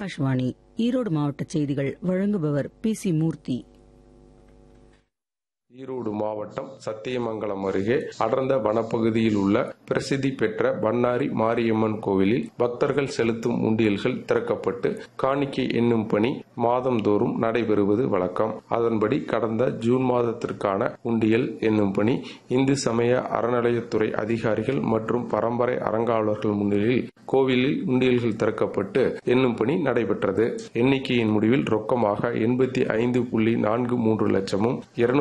ஆகாஷ்வாணி ஈரோடு மாவட்ட செய்திகள் வழங்குபவர் பி சி மூர்த்தி ஈரோடு மாவட்டம் சத்தியமங்கலம் அருகே அடர்ந்த வனப்பகுதியில் உள்ள பிரசித்தி பெற்ற பண்ணாரி மாரியம்மன் கோவிலில் பக்தர்கள் செலுத்தும் உண்டியல்கள் திறக்கப்பட்டு காணிக்கை என்னும் பணி மாதந்தோறும் நடைபெறுவது வழக்கம் அதன்படி கடந்த ஜூன் மாதத்திற்கான உண்டியல் என்னும் பணி இந்து சமய அறநிலையத்துறை அதிகாரிகள் மற்றும் பரம்பரை அறங்காவலர்கள் முன்னிலையில் கோவிலில் உண்டியல்கள் திறக்கப்பட்டு என்னும் பணி நடைபெற்றது எண்ணிக்கையின் முடிவில் ரொக்கமாக எண்பத்தி ஐந்து புள்ளி நான்கு மூன்று லட்சமும்